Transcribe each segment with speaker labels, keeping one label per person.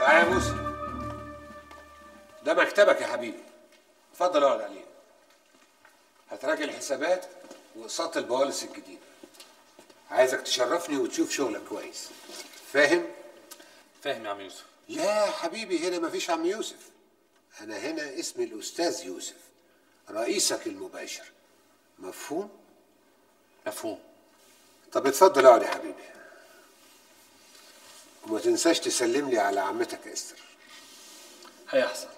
Speaker 1: تعالى يا موسى ده مكتبك يا حبيبي اتفضل اقعد عليه هتراجع الحسابات واقساط البوالص الجديده عايزك تشرفني وتشوف شغلك كويس فاهم
Speaker 2: فاهم يا عم يوسف
Speaker 1: لا حبيبي هنا مفيش عم يوسف انا هنا اسمي الاستاذ يوسف رئيسك المباشر مفهوم
Speaker 2: مفهوم
Speaker 1: طب اتفضل اقعد يا حبيبي وما تنساش تسلم لي على عمتك استر
Speaker 2: هيحصل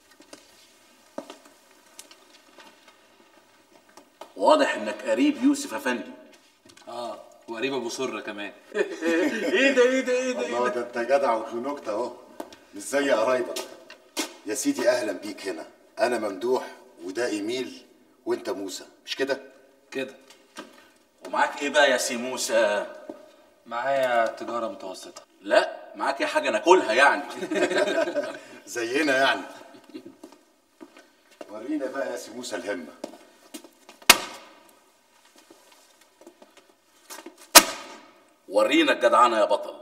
Speaker 3: واضح انك قريب يوسف افندي
Speaker 2: اه وقريب ابو سره كمان
Speaker 3: ايه ده ايه ده ايه ده
Speaker 4: الله ده انت جدع وابن نكته اهو مش زي قرايبك يا سيدي اهلا بيك هنا انا ممدوح وده ايميل وانت موسى مش كده
Speaker 2: كده
Speaker 3: ومعاك ايه بقى يا سي موسى
Speaker 2: معايا تجاره متوسطه
Speaker 3: لا معاك ايه حاجه ناكلها يعني
Speaker 4: زينا يعني ورينا بقى يا سي موسى الهمه
Speaker 3: ورينا الجدعنه يا بطل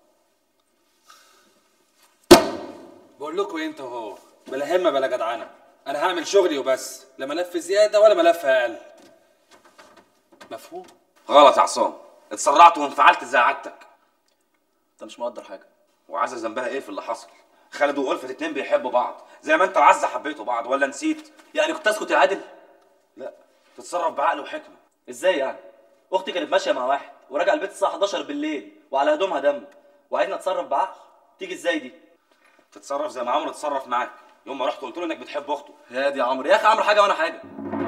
Speaker 2: بقول لكم ايه انت وهو بلا همه بلا جدعنه انا هعمل شغلي وبس لا ملف زياده ولا ملف اقل مفهوم
Speaker 3: غلط يا عصام اتسرعت وانفعلت زي عادتك انت مش مقدر حاجه وعزه ذنبها ايه في اللي حصل خالد وألفة اتنين بيحبوا بعض زي ما انت وعزه حبيتوا بعض ولا نسيت يعني كنت اسكت يا عادل لا تتصرف بعقل وحكمه
Speaker 5: ازاي يعني؟ اختي كانت ماشيه مع واحد ورجع البيت الساعه 11 بالليل وعلى هدومها دم وعايزنا اتصرف بعقل تيجي ازاي دي؟
Speaker 3: تتصرف زي ما عمرو اتصرف معاك يوم ما رحت قلت له انك بتحب اخته
Speaker 5: هادي يا عمرو يا اخي عمرو حاجه وانا حاجه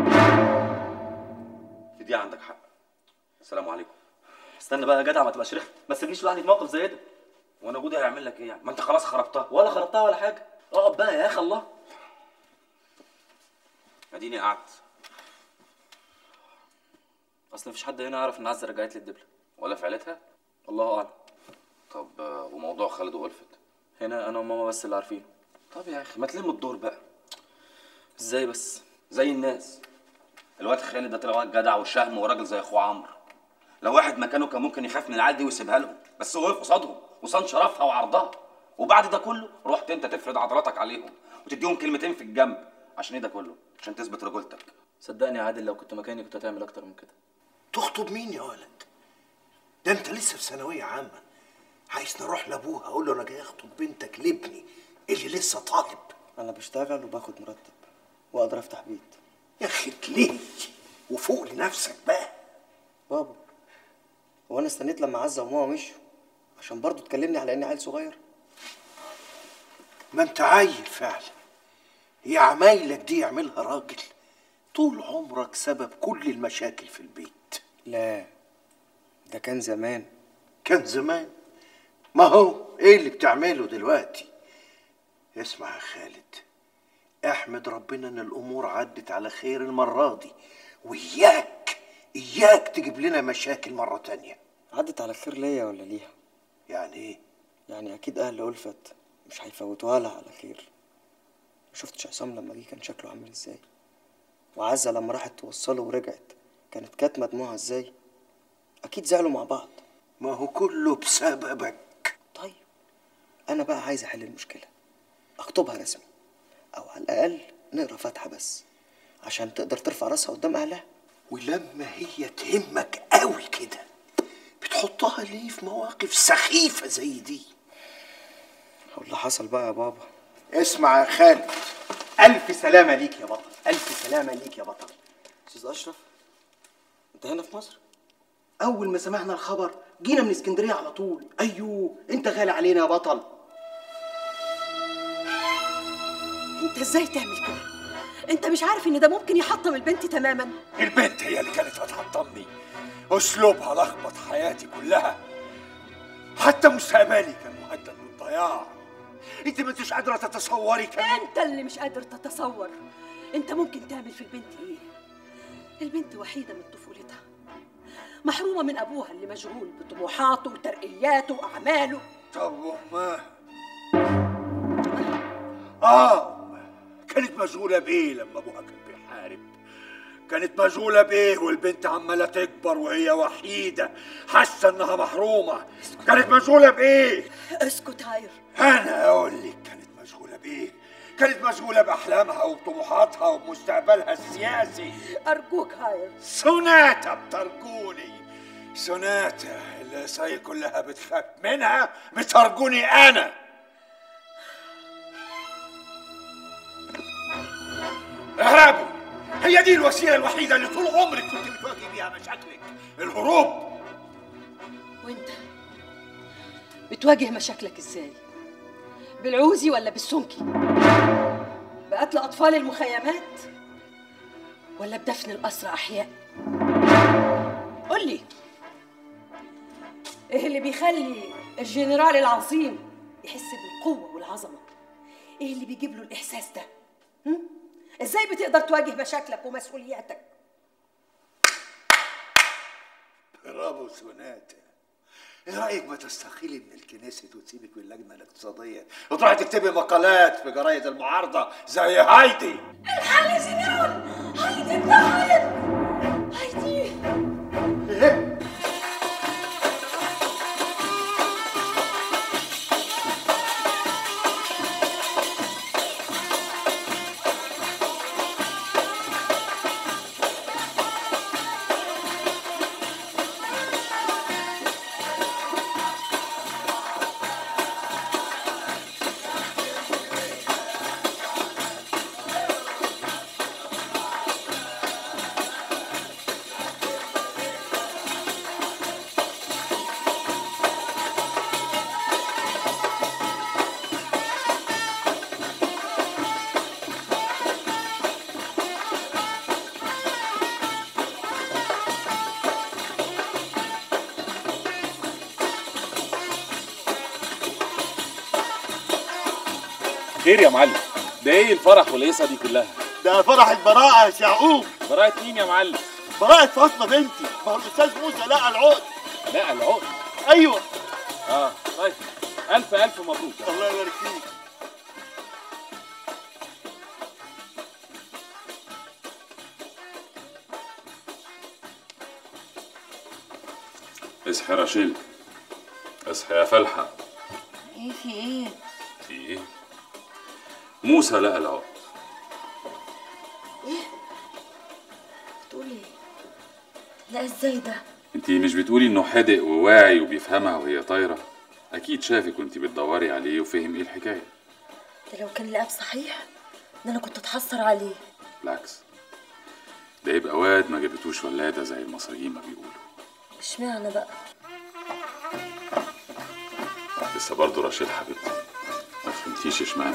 Speaker 3: في دي عندك حق السلام عليكم
Speaker 5: استنى بقى يا جدع ما تبقاش رخم ما تسيبنيش لوحدي في موقف زي ده
Speaker 3: وانا جودي هيعمل لك ايه يعني ما انت خلاص خربتها
Speaker 5: ولا خربتها ولا حاجه اقعد بقى يا اخي الله
Speaker 3: اديني قعدت
Speaker 5: اصل مفيش حد هنا يعرف ان عزه رجعت لي الدبله
Speaker 3: ولا فعلتها
Speaker 5: الله اعلم
Speaker 3: طب آه، وموضوع خالد وألفت
Speaker 5: هنا انا وماما بس اللي عارفين
Speaker 3: طب يا اخي ما تلم الدور بقى
Speaker 5: ازاي بس
Speaker 3: زي الناس الواد خالد ده طلع واد جدع وشهم وراجل زي اخوه عمرو لو واحد مكانه كان ممكن يخاف من العيال دي ويسيبها لهم بس هو وقف قصادهم وصان شرفها وعرضها وبعد ده كله رحت انت تفرض عضلاتك عليهم وتديهم كلمتين في الجنب عشان ايه ده كله عشان تثبت رجولتك
Speaker 5: صدقني يا عادل لو كنت مكاني كنت هتعمل اكتر من كده
Speaker 6: تخطب مين يا ولد ده انت لسه في ثانويه عامه عايز نروح لابوها اقول له انا جاي اخطب بنتك لابني اللي لسه طالب
Speaker 7: انا بشتغل وباخد مرتب واقدر افتح بيت
Speaker 6: يا اخي ليه وفوق لنفسك بقى
Speaker 7: بابا هو انا استنيت لما عزه وماما مشوا عشان برضو تكلمني على اني عيل صغير
Speaker 6: ما انت عيل فعلا هي عمايلك دي يعملها راجل طول عمرك سبب كل المشاكل في البيت
Speaker 7: لا ده كان زمان
Speaker 6: كان زمان ما هو ايه اللي بتعمله دلوقتي اسمع يا خالد احمد ربنا ان الامور عدت على خير المره دي وإياك إياك تجيب لنا مشاكل مرة تانية
Speaker 7: عدت على خير ليا ولا ليها
Speaker 6: يعني إيه؟
Speaker 7: يعني اكيد اهل ألفت مش هيفوتوها لها على خير ما شفتش عصام لما جه كان شكله عامل ازاي وعزة لما راحت توصله ورجعت كانت كاتمة دموعها ازاي اكيد زعلوا مع بعض
Speaker 6: ما هو كله بسببك
Speaker 7: طيب انا بقى عايز احل المشكلة اخطبها رسمي او على الاقل نقرا فاتحة بس عشان تقدر ترفع راسها قدام اهلها
Speaker 6: ولما هي تهمك قوي كده بتحطها ليه في مواقف سخيفة زي دي
Speaker 7: هو اللي حصل بقى يا بابا
Speaker 6: اسمع يا خالد
Speaker 8: ألف سلامة ليك يا بطل ألف سلامة ليك يا بطل
Speaker 7: استاذ اشرف انت هنا في مصر
Speaker 8: أول ما سمعنا الخبر جينا من اسكندرية على طول أيوه أنت غالي علينا يا بطل
Speaker 9: انت ازاي تعمل كده انت مش عارف ان ده ممكن يحطم البنت تماما
Speaker 10: البنت هي اللي كانت هتحطمني اسلوبها لخبط حياتي كلها حتى مستقبلي كان مهدد بالضياع انت ما انتش قادره تتصوري كمان
Speaker 9: انت اللي مش قادر تتصور انت ممكن تعمل في البنت ايه البنت وحيده من طفولتها محرومه من ابوها اللي مشغول بطموحاته وترقياته واعماله
Speaker 10: طب وما اه كانت مشغوله بايه لما ابوها كان بيحارب كانت مشغوله بايه والبنت عماله تكبر وهي وحيده حاسه انها محرومه كانت مشغوله بايه
Speaker 9: اسكت هاير
Speaker 10: انا اقول كانت مشغولة بأحلامها وبطموحاتها وبمستقبلها السياسي
Speaker 9: أرجوك هاير
Speaker 10: سوناتا بترجوني سوناتا الإسرائيل كلها بتخاف منها بترجوني أنا اهربي هي دي الوسيلة الوحيدة اللي طول عمرك كنت بتواجهي بيها مشاكلك الهروب
Speaker 9: وانت بتواجه مشاكلك ازاي بالعوزي ولا بالسمكي بقتل اطفال المخيمات ولا بدفن الاسرى احياء قول لي ايه اللي بيخلي الجنرال العظيم يحس بالقوه والعظمه ايه اللي بيجيب له الاحساس ده هم؟ ازاي بتقدر تواجه مشاكلك ومسؤولياتك
Speaker 10: برافو سوناتا ايه رايك ما تستقيلي من الكنيسة وتسيبك من اللجنه الاقتصاديه وتروحي تكتبي مقالات في جرايد المعارضه زي هايدي
Speaker 9: الحال يا جنرال هايدي انتحرت هايدي
Speaker 2: خير يا معلم ده ايه الفرح والهيصه دي كلها
Speaker 6: ده فرح البراءة يا عقوب
Speaker 2: براءة مين يا معلم
Speaker 6: براءة فاطمة بنتي ما هو الأستاذ موسى لقى العقد
Speaker 2: لا العقد
Speaker 6: أيوه
Speaker 2: اه طيب الف الف مبروك
Speaker 6: الله يبارك فيك
Speaker 11: اصحي يا رشيل اصحي يا فلحة
Speaker 12: ايه في ايه
Speaker 11: في ايه؟ موسى لقى العقد
Speaker 12: ايه بتقول ايه لا ازاي ده
Speaker 11: انت مش بتقولي انه حدق وواعي وبيفهمها وهي طايرة اكيد شافك وانت بتدوري عليه وفهم ايه الحكاية
Speaker 12: ده لو كان لقاب صحيح ده انا كنت اتحسر عليه
Speaker 11: بالعكس ده يبقى واد ما جابتوش ولادة زي المصريين ما بيقولوا
Speaker 12: اشمعنى بقى
Speaker 11: لسه برضه رشيد حبيبتي ما فهمتيش اشمعنى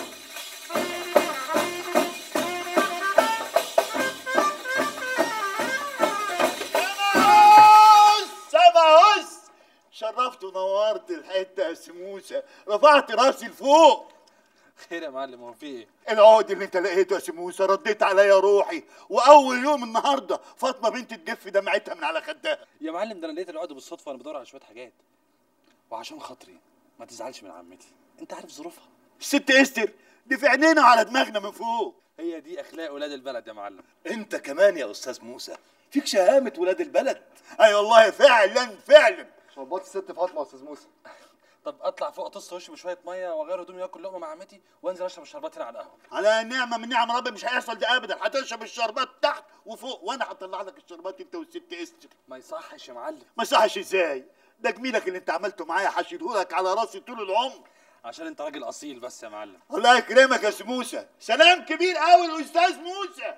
Speaker 6: سبع هس شرفت ونورت الحتة يا سموسة رفعت راسي لفوق
Speaker 2: خير يا معلم هو في ايه
Speaker 6: العقد اللي انت لقيته يا سموسة رديت عليا روحي واول يوم النهارده فاطمه بنتي تجف دمعتها من على خدها
Speaker 2: يا معلم ده انا لقيت العقد بالصدفه وانا بدور على شويه حاجات وعشان خاطري ما تزعلش من عمتي انت عارف ظروفها
Speaker 6: الست استر دي في عينينا وعلى دماغنا من فوق
Speaker 2: هي دي اخلاق ولاد البلد يا معلم
Speaker 13: انت كمان يا استاذ موسى فيك شهامه ولاد البلد
Speaker 6: اي والله فعلا فعلا
Speaker 14: شربات الست فاطمه يا استاذ موسى
Speaker 2: طب اطلع فوق اطص وشي بشويه ميه واغير هدومي واكل لقمه مع عمتي وانزل اشرب الشربات هنا على القهوه
Speaker 6: على نعمه من نعم ربي مش هيحصل ده ابدا هتشرب الشربات تحت وفوق وانا هطلع لك الشربات انت والست استر
Speaker 2: ما يصحش يا معلم
Speaker 6: ما صحش ازاي ده جميلك اللي انت عملته معايا هشيله لك على راسي طول العمر
Speaker 2: عشان انت راجل اصيل بس يا معلم
Speaker 6: الله يكرمك يا سموسه سلام كبير قوي الاستاذ موسى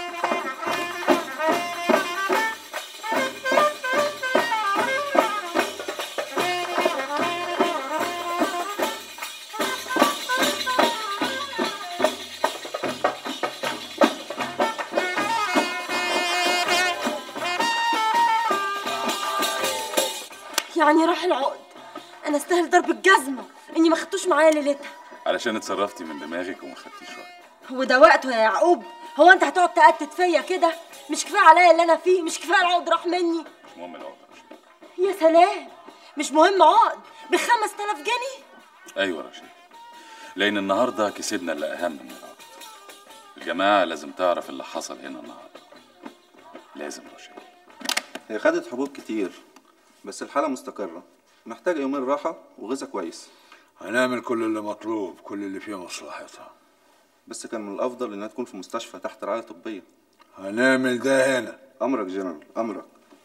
Speaker 12: يعني راح العقد انا استاهل ضرب الجزمه اني ما خدتوش معايا ليلتها
Speaker 11: علشان اتصرفتي من دماغك وما خدتيش وقت
Speaker 12: هو ده وقته يا يعقوب هو انت هتقعد تقتت فيا كده مش كفايه عليا اللي انا فيه مش كفايه العقد راح مني
Speaker 11: مش مهم العقد
Speaker 12: يا سلام مش مهم عقد ب 5000 جنيه
Speaker 11: ايوه يا رشيد لان النهارده كسبنا اللي اهم من العقد الجماعه لازم تعرف اللي حصل هنا النهارده لازم يا رشيد
Speaker 15: هي خدت حبوب كتير بس الحالة مستقرة محتاجة يومين راحة وغذا كويس
Speaker 10: هنعمل كل اللي مطلوب كل اللي فيه مصلحتها
Speaker 15: بس كان من الافضل انها تكون في مستشفى تحت رعايه طبيه
Speaker 10: هنعمل ده هنا
Speaker 15: امرك جنرال امرك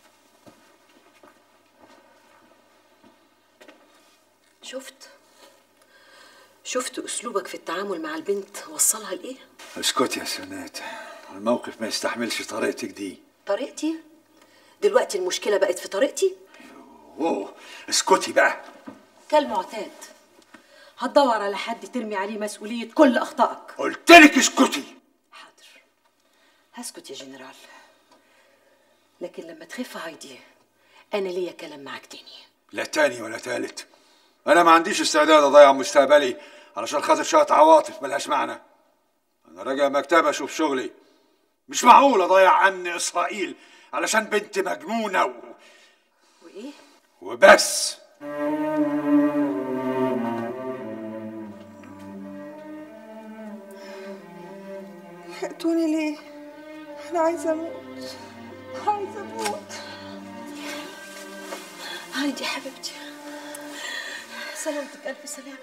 Speaker 9: شفت شفت اسلوبك في التعامل مع البنت وصلها لايه
Speaker 10: اسكت يا سنات الموقف ما يستحملش طريقتك دي
Speaker 9: طريقتي دلوقتي المشكله بقت في طريقتي
Speaker 10: اوه اسكتي بقى
Speaker 9: كالمعتاد هتدور على حد ترمي عليه مسؤوليه كل اخطائك
Speaker 10: قلت لك اسكتي
Speaker 9: هسكت يا جنرال لكن لما تخف هايدي انا ليا كلام معاك تاني
Speaker 10: لا تاني ولا تالت انا ما عنديش استعداد اضيع مستقبلي علشان خاطر شويه عواطف ملهاش معنى انا راجع مكتب اشوف شغلي مش معقول اضيع عني اسرائيل علشان بنت مجنونه و...
Speaker 9: وايه
Speaker 10: وبس
Speaker 16: لحقتوني ليه؟ أنا عايزة أموت عايزة أموت
Speaker 9: هايدي حبيبتي سلامتك الف سلامه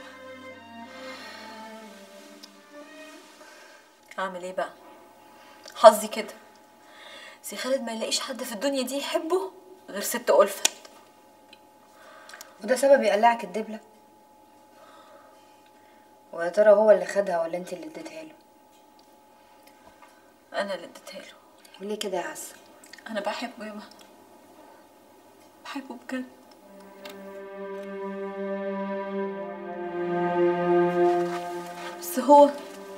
Speaker 17: اعمل ايه بقى حظي كده سي خالد ما يلاقيش حد في الدنيا دي يحبه غير ست ألفت
Speaker 18: وده سبب يقلعك الدبلة ويا ترى هو اللي خدها ولا انت اللي اديتها له
Speaker 17: انا اللي اديتها له
Speaker 18: وليه كده يا عسل
Speaker 17: انا بحبه يا ماما بحبه بجد بس هو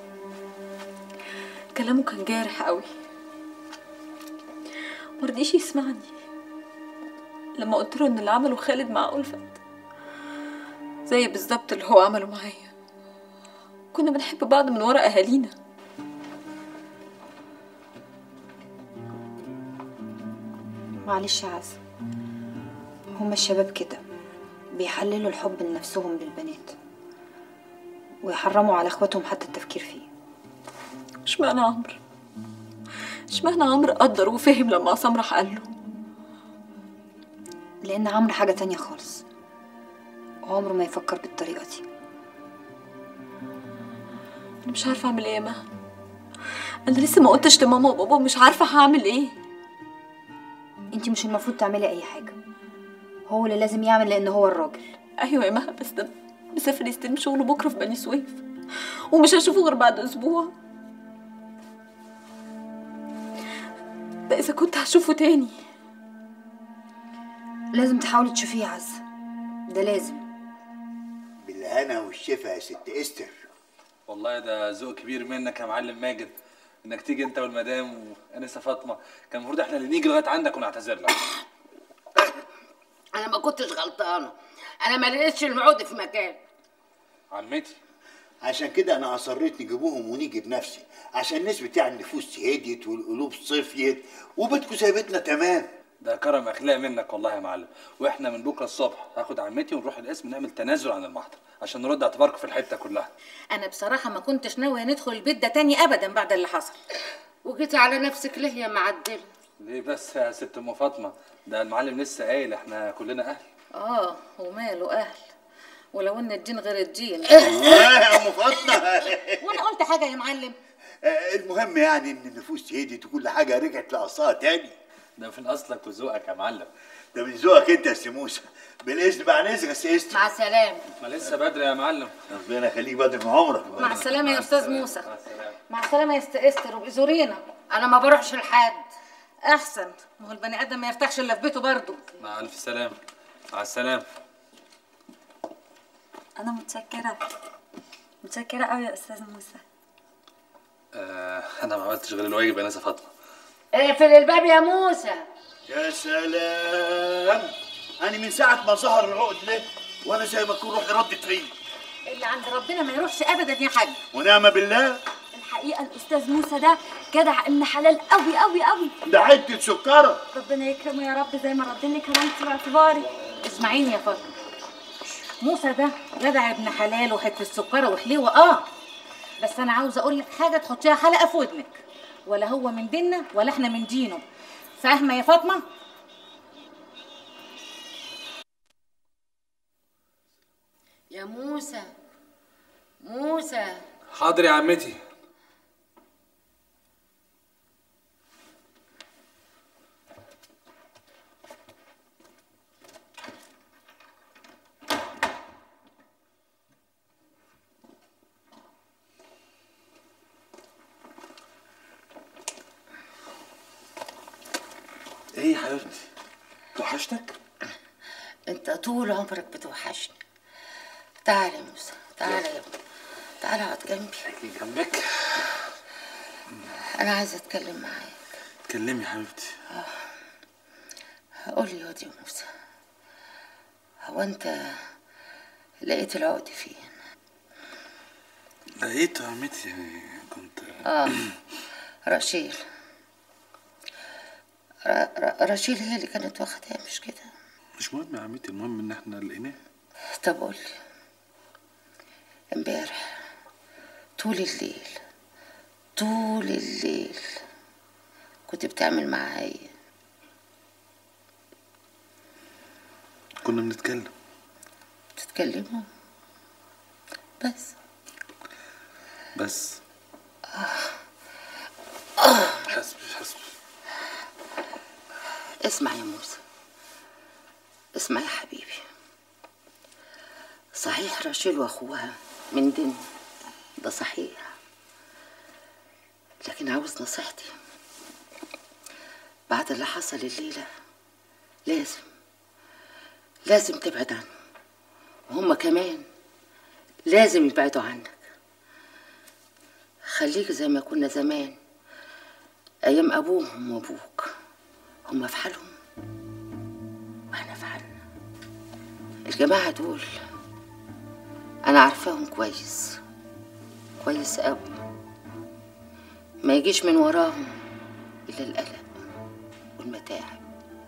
Speaker 17: كلامه كان جارح قوي مرضيش يسمعني لما قلت له ان اللي عمله خالد مع ألفت زي بالظبط اللي هو عمله معايا كنا بنحب بعض من ورا اهالينا
Speaker 18: معلش يا عسل هما الشباب كده بيحللوا الحب لنفسهم للبنات ويحرموا على اخواتهم حتى التفكير فيه
Speaker 17: اشمعنى عمرو اشمعنى عمرو قدر وفهم لما عصام راح قال له
Speaker 18: لان عمرو حاجة تانية خالص وعمره ما يفكر بالطريقة دي
Speaker 17: انا مش عارفه اعمل ايه يا مها انا لسه ما قلتش لماما وبابا مش عارفه هعمل ايه
Speaker 18: انت مش المفروض تعملي اي حاجة هو اللي لازم يعمل لان هو الراجل
Speaker 17: ايوه يا مها بس ده مسافر يستلم شغله بكره في بني سويف ومش هشوفه غير بعد اسبوع ده اذا كنت هشوفه تاني
Speaker 18: لازم تحاولي تشوفيه يا عز ده لازم
Speaker 19: بالهنا والشفا يا ست استر
Speaker 2: والله ده ذوق كبير منك يا معلم ماجد انك تيجي انت والمدام وانسه فاطمه كان المفروض احنا اللي نيجي لغايه عندك ونعتذر لك
Speaker 20: انا ما كنتش غلطانه انا ما لقيتش المعود في مكان
Speaker 2: عمتي
Speaker 19: عشان كده انا اصريت نجيبوهم ونيجي بنفسي عشان نسبة يعني النفوس هديت والقلوب صفيت وبيتكم سايبتنا تمام
Speaker 2: ده كرم اخلاق منك والله يا معلم واحنا من بكره الصبح هاخد عمتي ونروح القسم نعمل تنازل عن المحضر عشان نرد اعتباركم في الحته كلها
Speaker 20: انا بصراحه ما كنتش ناويه ندخل البيت ده تاني ابدا بعد اللي حصل وجيتي على نفسك ليه يا معدل
Speaker 2: ليه بس يا ست ام فاطمه ده المعلم لسه قايل احنا كلنا اهل
Speaker 20: اه وماله اهل ولو ان الدين غير الدين
Speaker 19: يا ام فاطمه
Speaker 20: وانا قلت حاجه يا معلم
Speaker 19: آه، المهم يعني ان النفوس هديت وكل حاجه رجعت لاصلها تاني
Speaker 2: ده من اصلك وذوقك يا معلم
Speaker 19: ده من ذوقك انت يا سي موسى بالاذن بقى نزل يا سي استر
Speaker 20: مع السلامه
Speaker 2: ما لسه بدري يا معلم
Speaker 19: ربنا يخليك بدر من عمرك
Speaker 20: مع السلامه يا استاذ موسى مع السلامه يا است استر وبإزورينا انا ما بروحش لحد احسن ما هو البني ادم ما يرتاحش الا في بيته برضه
Speaker 2: مع الف سلامه مع السلامه
Speaker 17: انا متشكره متشكره قوي يا استاذ موسى
Speaker 2: آه انا ما عملتش غير الواجب يا نسا فاطمه
Speaker 20: اقفل الباب يا موسى
Speaker 19: يا سلام انا من ساعه ما ظهر العقد ده وانا زي ما اكون روحي ردت فيه
Speaker 20: اللي عند ربنا ما يروحش ابدا يا حاج
Speaker 19: ونعم بالله
Speaker 17: الحقيقه الاستاذ موسى ده جدع ابن حلال قوي قوي قوي
Speaker 19: ده حته سكره
Speaker 17: ربنا يكرمه يا رب زي ما ردني كرامتي واعتباري
Speaker 20: اسمعيني يا فاطمه موسى ده جدع ابن حلال وحته سكره وحليوه اه بس انا عاوزه اقول لك حاجه تحطيها حلقه في ودنك ولا هو من ديننا ولا احنا من دينه فاهمه يا فاطمه يا موسى موسى
Speaker 2: حاضر يا عمتي ايه يا حبيبتي توحشتك
Speaker 21: انت طول عمرك بتوحشني تعال يا موسى تعال يا ابني تعال اقعد جنبي
Speaker 2: جنبك
Speaker 21: انا عايزه اتكلم معاك
Speaker 2: اتكلمي يا حبيبتي
Speaker 21: قول لي يا واد يا موسى هو انت لقيت العقد فين
Speaker 2: لقيته يا عمتي يعني كنت
Speaker 21: اه رشيل ر- ر- رشيل هي اللي كانت واخدها مش كده
Speaker 2: مش مهم يا عمتي المهم ان احنا لقيناه
Speaker 21: طب قول لي امبارح طول الليل طول الليل كنت بتعمل معاها ايه
Speaker 2: كنا بنتكلم
Speaker 21: بتتكلموا بس
Speaker 2: بس حسبي حسبي
Speaker 21: اسمع يا موسى اسمع يا حبيبي صحيح رشيل واخوها من دين ده صحيح لكن عاوز نصيحتي بعد اللي حصل الليلة لازم لازم تبعد عنه وهما كمان لازم يبعدوا عنك خليك زي ما كنا زمان أيام أبوهم وأبوك هما في حالهم وإحنا في حالنا الجماعة دول أنا عارفاهم كويس كويس أوي ما يجيش من وراهم إلا القلق والمتاعب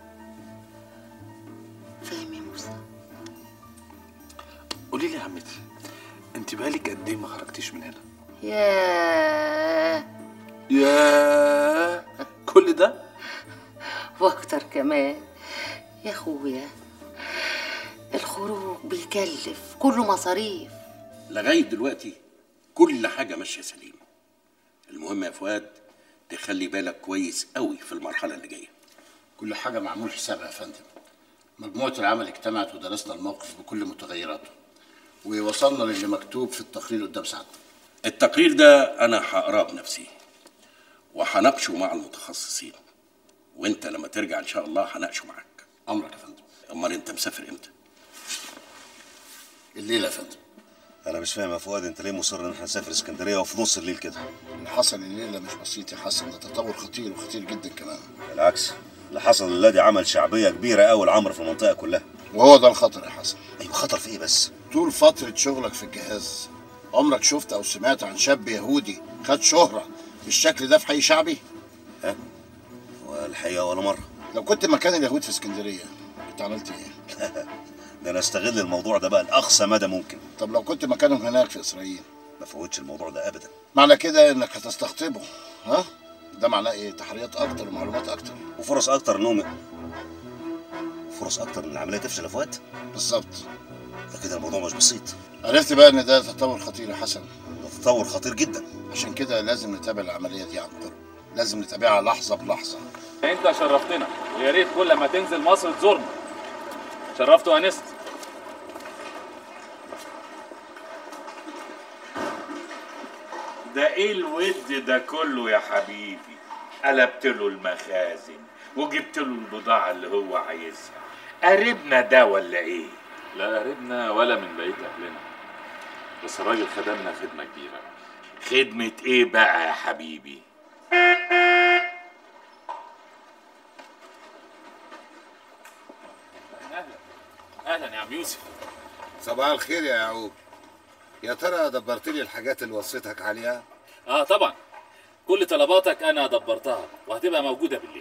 Speaker 21: فاهم يا موسى
Speaker 2: قولي لي يا عمتي انت بقالك قد ايه ما خرجتيش من هنا
Speaker 21: ياه
Speaker 2: ياه كل ده
Speaker 21: واكتر كمان يا اخويا الخروج بيكلف كله مصاريف
Speaker 22: لغايه دلوقتي كل حاجه ماشيه سليم المهم يا فؤاد تخلي بالك كويس قوي في المرحله اللي جايه
Speaker 19: كل حاجة معمول حسابها يا فندم مجموعة العمل اجتمعت ودرسنا الموقف بكل متغيراته ووصلنا للي مكتوب في التقرير قدام سعادتك
Speaker 22: التقرير ده انا هقراه بنفسي وهناقشه مع المتخصصين وانت لما ترجع ان شاء الله هناقشه معاك
Speaker 19: امرك يا فندم
Speaker 22: امال انت مسافر امتى
Speaker 19: الليلة يا فندم
Speaker 23: انا مش فاهم يا فؤاد انت ليه مصر ان احنا نسافر اسكندريه وفي نص الليل كده
Speaker 19: اللي حصل الليلة مش بسيط يا حسن ده تطور خطير وخطير جدا كمان
Speaker 23: بالعكس اللي حصل الليله دي عمل شعبيه كبيره قوي لعمرو في المنطقه كلها
Speaker 19: وهو ده الخطر يا حسن
Speaker 23: ايوه خطر في ايه بس
Speaker 19: طول فترة شغلك في الجهاز عمرك شفت أو سمعت عن شاب يهودي خد شهرة بالشكل ده في حي شعبي؟
Speaker 23: ها؟ والحقيقه ولا مره
Speaker 19: لو كنت مكان اليهود في اسكندرية كنت عملت إيه؟
Speaker 23: ده انا استغل الموضوع ده بقى لاقصى مدى ممكن
Speaker 19: طب لو كنت مكانهم هناك في إسرائيل
Speaker 23: ما فوتش الموضوع ده ابدا
Speaker 19: معنى كده إنك هتستقطبه ها؟ ده معناه إيه؟ تحريات أكتر ومعلومات أكتر
Speaker 23: وفرص اكتر انهم فرص اكتر ان العمليه تفشل يا فؤاد
Speaker 19: بالظبط
Speaker 23: ده كده الموضوع مش بسيط
Speaker 19: عرفت بقى إن ده تطور خطير يا حسن
Speaker 23: ده تطور خطير جدا
Speaker 19: عشان كده لازم نتابع العملية دي عن قرب لازم نتابعها لحظة بلحظة
Speaker 11: انت شرفتنا ويا ريت كل ما تنزل مصر تزورنا شرفت وانست
Speaker 24: ده ايه الود ده كله يا حبيبي قلبت له المخازن وجبت له البضاعة اللي هو عايزها قريبنا ده ولا ايه
Speaker 11: لا قريبنا ولا من بقيه اهلنا بس الراجل خدمنا خدمه كبيره
Speaker 24: خدمة ايه بقى يا حبيبي
Speaker 11: اهلا اهلا يا عم يوسف
Speaker 1: صباح الخير يا يعقوب يا ترى دبرت لي الحاجات اللي وصيتك عليها
Speaker 11: اه طبعا كل طلباتك انا دبرتها وهتبقى موجوده بالليل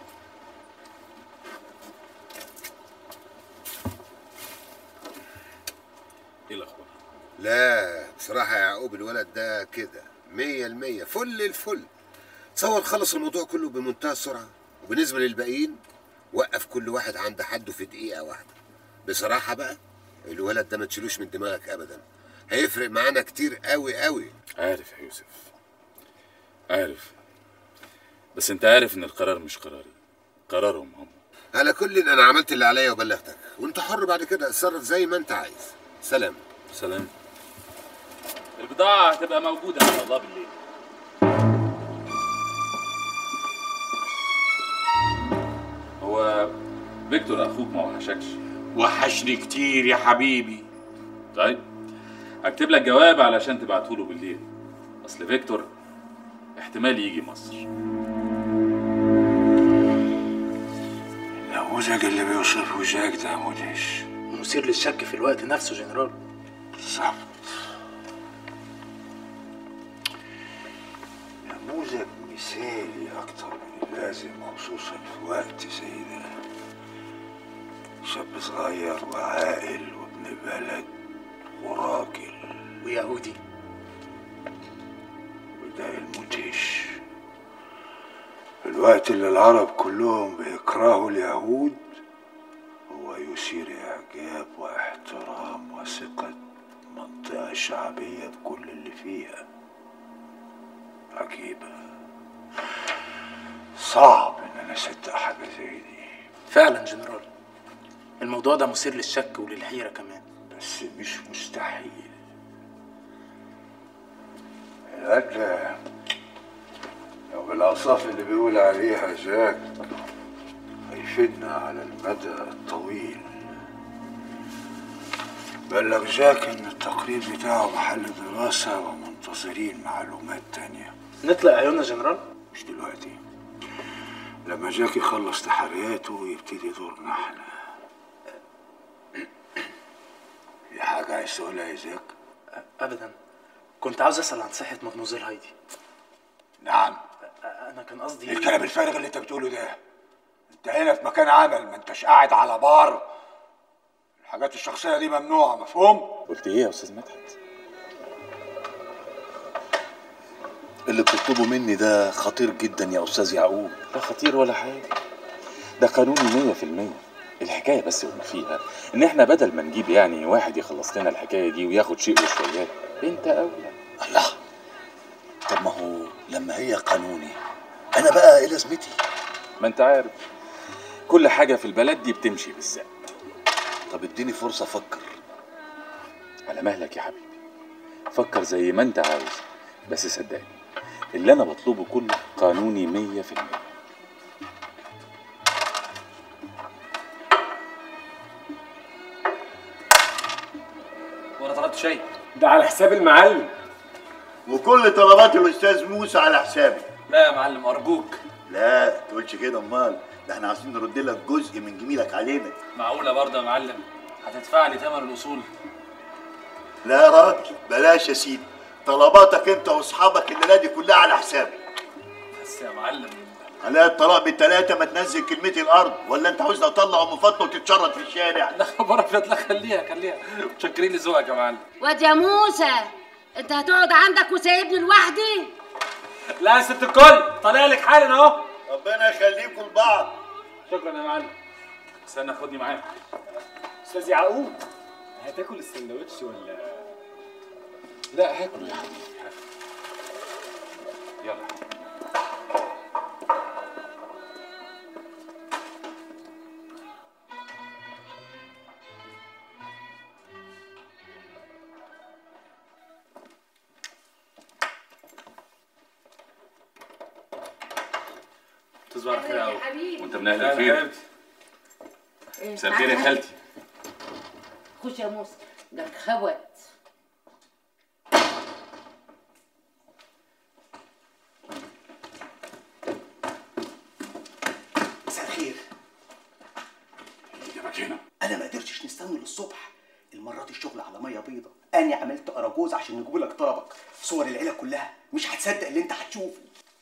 Speaker 11: ايه الاخبار
Speaker 1: لا بصراحة يا يعقوب الولد ده كده مية المية فل الفل تصور خلص الموضوع كله بمنتهى السرعة وبالنسبة للباقيين وقف كل واحد عند حده في دقيقة واحدة بصراحة بقى الولد ده ما تشيلوش من دماغك أبدا هيفرق معانا كتير قوي قوي
Speaker 11: عارف يا يوسف عارف بس انت عارف ان القرار مش قراري قرارهم هم
Speaker 1: على كل انا عملت اللي عليا وبلغتك وانت حر بعد كده اتصرف زي ما انت عايز سلام
Speaker 11: سلام البضاعة هتبقى موجودة إن شاء الله بالليل هو هو فيكتور اخوك ما وحشكش
Speaker 24: وحشني كتير يا حبيبي
Speaker 11: طيب هكتب لك جواب علشان تبعته له بالليل اصل فيكتور احتمال يجي مصر
Speaker 10: النموذج اللي بيوصفه جاك ده مدهش
Speaker 8: مثير للشك في الوقت نفسه جنرال
Speaker 10: بالظبط نموذج مثالي أكتر من اللازم خصوصا في وقت زي ده شاب صغير وعاقل وابن بلد وراجل
Speaker 8: ويهودي
Speaker 10: وده المدهش في الوقت اللي العرب كلهم بيكرهوا اليهود هو يثير إعجاب واحترام وثقة منطقة شعبية بكل اللي فيها عجيبة صعب إن أنا أصدق حاجة زي دي
Speaker 8: فعلا جنرال الموضوع ده مثير للشك وللحيرة كمان
Speaker 10: بس مش مستحيل الواد ده لو بالأوصاف اللي بيقول عليها جاك هيفيدنا على المدى الطويل بلغ جاك إن التقرير بتاعه محل دراسة ومنتظرين معلومات تانية
Speaker 8: نطلق عيوننا جنرال
Speaker 10: مش دلوقتي لما جاك يخلص تحرياته يبتدي دورنا احنا في حاجة عايز تقولها يا جاك؟
Speaker 8: ابدا كنت عاوز اسال عن صحه مدموزيل هايدي
Speaker 10: نعم
Speaker 8: انا كان قصدي
Speaker 10: ايه الكلام الفارغ اللي انت بتقوله ده؟ انت هنا في مكان عمل ما انتش قاعد على بار الحاجات الشخصية دي ممنوعة مفهوم؟
Speaker 11: قلت ايه يا استاذ مدحت
Speaker 13: اللي بتطلبه مني ده خطير جدا يا استاذ يعقوب
Speaker 11: لا خطير ولا حاجه ده قانوني مية في المية الحكاية بس وما فيها إن إحنا بدل ما نجيب يعني واحد يخلص لنا الحكاية دي وياخد شيء وشويات أنت أولى
Speaker 13: الله طب ما هو لما هي قانوني انا بقى ايه لازمتي
Speaker 11: ما أنت عارف كل حاجة في البلد دي بتمشي بالسقف
Speaker 13: طب اديني فرصه افكر
Speaker 11: على مهلك يا حبيبي فكر زي ما أنت عاوز بس صدقني اللي أنا بطلبه كله قانوني مية في المية
Speaker 2: وانا طلبت شاي
Speaker 3: ده على حساب المعلم
Speaker 4: وكل طلبات الاستاذ موسى على حسابي
Speaker 2: لا يا معلم ارجوك
Speaker 4: لا تقولش كده امال ده احنا عايزين نرد لك جزء من جميلك علينا
Speaker 2: معقوله برضه يا معلم هتدفع لي ثمن الاصول
Speaker 4: لا يا راجل بلاش يا سيدي طلباتك انت واصحابك الليله دي كلها على حسابي
Speaker 2: بس يا معلم
Speaker 4: عليها الطلاق بالتلاتة ما تنزل كلمتي الارض ولا انت عاوزني اطلع ام فاطمه وتتشرط في الشارع
Speaker 2: لا خبر ابيض لا خليها خليها متشكرين لذوقك يا معلم
Speaker 12: واد يا موسى انت هتقعد عندك وسايبني لوحدي
Speaker 2: لا يا ست الكل طالع لك حالا اهو
Speaker 4: ربنا يخليكم لبعض
Speaker 2: شكرا يا معلم
Speaker 11: استنى خدني معاك
Speaker 3: استاذ يعقوب هتاكل السندوتش ولا
Speaker 11: لا هاكل يا حبيبي هاكل. يلا
Speaker 2: تصبح على خير
Speaker 12: يا
Speaker 2: قوي
Speaker 12: حبيبي.
Speaker 11: وأنت من أهل
Speaker 2: لا،
Speaker 11: الخير
Speaker 2: حبيبتي.
Speaker 12: إيه،
Speaker 11: مساء الخير يا
Speaker 12: تعالى.
Speaker 11: خالتي
Speaker 12: خش يا موسى ده خوت
Speaker 8: مساء الخير
Speaker 10: جابك هنا
Speaker 8: انا ما قدرتش نستنى للصبح المره دي الشغل على ميه بيضه انا عملت اراجوز عشان نجيب لك طلبك صور العيله كلها مش هتصدق اللي انت هتشوفه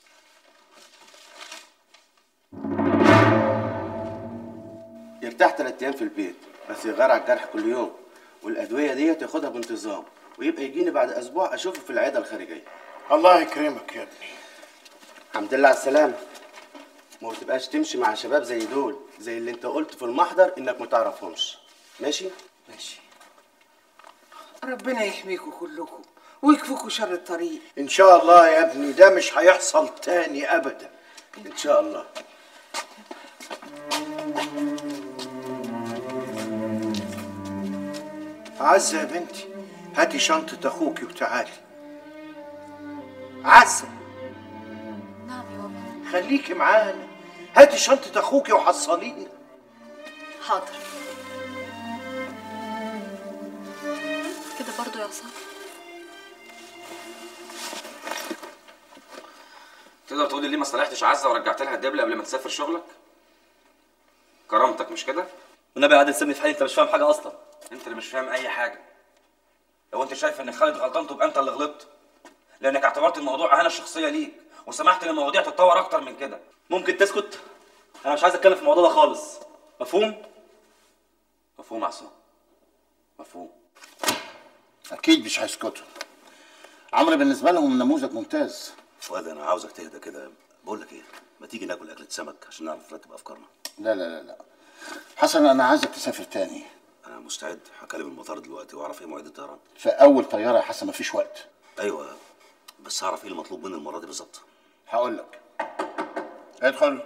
Speaker 5: يرتاح ثلاث ايام في البيت بس يغير على الجرح كل يوم والادويه دي تاخدها بانتظام ويبقى يجيني بعد اسبوع اشوفه في العياده الخارجيه
Speaker 4: الله يكرمك يا ابني
Speaker 5: الحمد لله على السلامه ما تبقاش تمشي مع شباب زي دول زي اللي انت قلت في المحضر انك ما تعرفهمش ماشي
Speaker 7: ماشي ربنا يحميكم كلكم ويكفوكوا شر الطريق
Speaker 6: ان شاء الله يا ابني ده مش هيحصل تاني ابدا ان شاء الله عزة يا بنتي هاتي شنطة اخوكي وتعالي عزة
Speaker 17: نعم يابا
Speaker 6: خليكي معانا هاتي شنطة أخوكي وحصلينا
Speaker 17: حاضر كده برضو يا عصام
Speaker 9: تقدر تقول لي ليه ما صالحتش عزه ورجعت لها الدبل قبل ما تسافر شغلك؟ كرامتك مش كده؟
Speaker 14: والنبي يا عادل سيبني في حالي انت مش فاهم حاجه اصلا
Speaker 9: انت اللي مش فاهم اي حاجه لو انت شايف ان خالد غلطان تبقى انت اللي غلطت لانك اعتبرت الموضوع اهانه شخصيه ليك وسمحت للمواضيع تتطور اكتر من كده
Speaker 14: ممكن تسكت انا مش عايز اتكلم في الموضوع ده خالص مفهوم
Speaker 9: مفهوم عصام مفهوم
Speaker 19: اكيد مش هيسكتوا عمرو بالنسبه لهم نموذج ممتاز
Speaker 23: فؤاد انا عاوزك تهدى كده بقول لك ايه ما تيجي ناكل اكله سمك عشان نعرف نرتب افكارنا
Speaker 19: لا لا لا لا حسن انا عايزك تسافر تاني
Speaker 23: انا مستعد هكلم المطار دلوقتي واعرف ايه مواعيد الطيران
Speaker 19: في اول طياره يا حسن مفيش وقت
Speaker 23: ايوه بس هعرف ايه المطلوب مني المره دي بالظبط
Speaker 19: هقول لك ادخل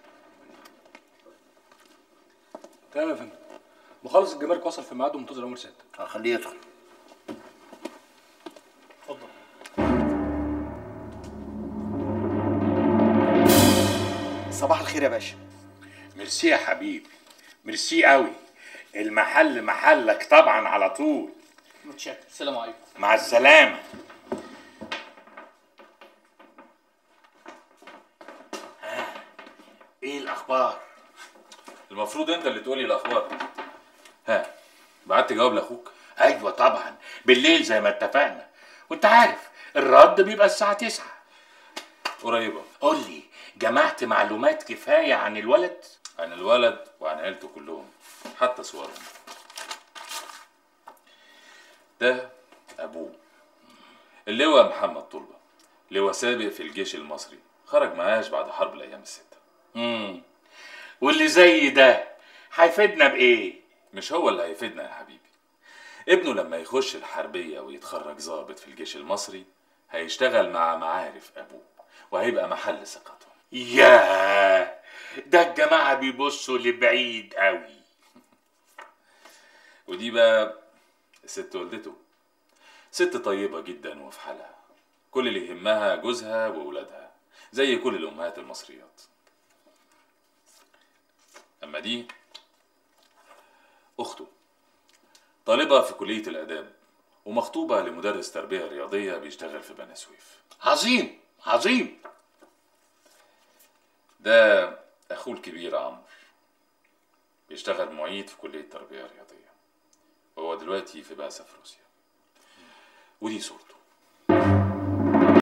Speaker 15: تمام يا فندم مخلص الجمارك وصل في ميعاده ومنتظر امر سيادتك
Speaker 19: هخليه يدخل
Speaker 15: اتفضل
Speaker 8: صباح الخير يا باشا
Speaker 24: ميرسي يا حبيبي ميرسي قوي المحل محلك طبعا على طول
Speaker 15: متشكر السلام عليكم
Speaker 24: مع السلامة ها، ايه الاخبار
Speaker 11: المفروض انت اللي تقولي الاخبار ها بعت جواب لاخوك
Speaker 24: ايوه طبعا بالليل زي ما اتفقنا وانت عارف الرد بيبقى الساعة 9
Speaker 11: قريبه
Speaker 24: قول لي جمعت معلومات كفاية عن الولد
Speaker 11: عن الولد وعن عيلته كلهم حتى صورهم ده ابوه اللواء محمد طلبه لواء سابق في الجيش المصري خرج معاش بعد حرب الايام السته
Speaker 24: امم واللي زي ده هيفيدنا بايه
Speaker 11: مش هو اللي هيفيدنا يا حبيبي ابنه لما يخش الحربيه ويتخرج ضابط في الجيش المصري هيشتغل مع معارف ابوه وهيبقى محل ثقته
Speaker 24: ياه ده الجماعة بيبصوا لبعيد قوي
Speaker 11: ودي بقى ست والدته ست طيبة جدا وفي حالها كل اللي يهمها جوزها وولادها زي كل الأمهات المصريات أما دي أخته طالبة في كلية الآداب ومخطوبة لمدرس تربية رياضية بيشتغل في بني سويف
Speaker 24: عظيم عظيم
Speaker 11: ده أخوه الكبير عمرو بيشتغل معيد في كلية تربية رياضية وهو دلوقتي في بعثة في روسيا ودي صورته